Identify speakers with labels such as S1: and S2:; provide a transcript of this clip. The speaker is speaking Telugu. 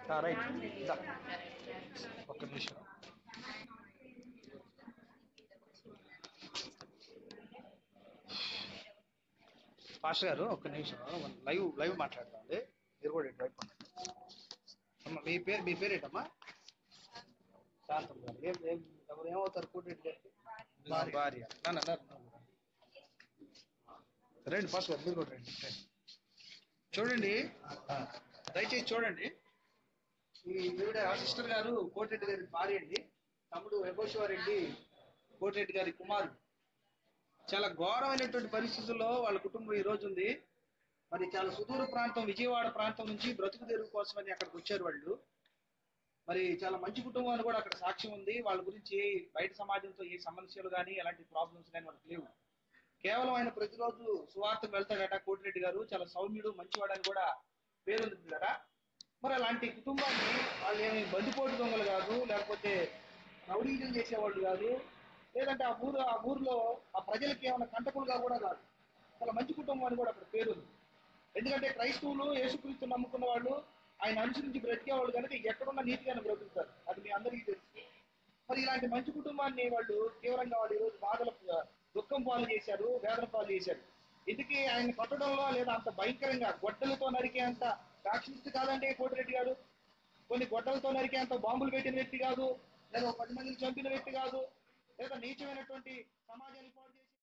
S1: రైట్ దా. ఒక్క నిమిషం పాస్టర్ గారు ఒక్క నిమిషం లైవ్ లైవ్ మాట్లాడదామండి మీరు కూడా ఇటు వైపు ఉండండి. అమ్మ మీ పేరు మీ పేరు ఏంటమ్మా శాంతం గారు ఏం ఏం ఎవరు ఏమవుతారు కూటరెడ్డి గారికి భార్య నాన్న నాన్న, నాన్న. రండి ఫస్ట్ గారు మీరు కూడా రండి రండి. చూడండి ఆ, దయచేసి చూడండి ఈ ఈవిడ సిస్టర్ గారు కోటిరెడ్డి గారి భార్య అండి తమ్ముడు యగోశివారెడ్డి కోటిరెడ్డి గారి కుమారుడు చాలా ఘోరమైనటువంటి పరిస్థితుల్లో వాళ్ళ కుటుంబం ఈ రోజు ఉంది మరి చాలా సుదూర ప్రాంతం విజయవాడ ప్రాంతం నుంచి బ్రతుకు తెరువు కోసమని అక్కడికి వచ్చారు వాళ్ళు మరి చాలా మంచి కుటుంబం అని కూడా అక్కడ సాక్ష్యం ఉంది వాళ్ళ గురించి బయట సమాజంతో ఏ సమస్యలు కానీ ఎలాంటి ప్రాబ్లమ్స్ కానీ వాళ్ళకి లేవు కేవలం ఆయన ప్రతిరోజు సువార్తకు వెళ్తాడట కోటిరెడ్డి గారు చాలా సౌమ్యుడు మంచివాడు అని కూడా పేరుంది కదా మరి అలాంటి కుటుంబాన్ని వాళ్ళు ఏమి బందిపోటు దొంగలు కాదు లేకపోతే రౌడీజం చేసేవాళ్ళు కాదు లేదంటే ఆ ఊరు ఆ ఊర్లో ఆ ప్రజలకి ఏమైనా కంటకులుగా కూడా కాదు చాలా మంచి కుటుంబం అని కూడా అక్కడ పేరుంది ఎందుకంటే క్రైస్తవులు యేసుక్రీస్తు నమ్ముకున్న వాళ్ళు ఆయన అనుసరించి బ్రతికేవాళ్ళు కనుక ఎక్కడున్న నీతిగానే బ్రతుకుతారు అది మీ అందరికీ తెలుసు మరి ఇలాంటి మంచి కుటుంబాన్ని వాళ్ళు తీవ్రంగా వాళ్ళు ఈరోజు బాధల దుఃఖం పాలు చేశారు వేదన పాలు చేశారు ఇందుకే ఆయన కొట్టడంలో లేదా అంత భయంకరంగా గొడ్డలతో నరికే అంత రాక్షసుడు కాదండి కోటిరెడ్డి గారు కొన్ని గొడ్డలతో నరికే అంత బాంబులు పెట్టిన వ్యక్తి కాదు లేదా ఒక పది మందిని చంపిన వ్యక్తి కాదు లేదా నీచమైనటువంటి సమాజాన్ని పాడు చేసే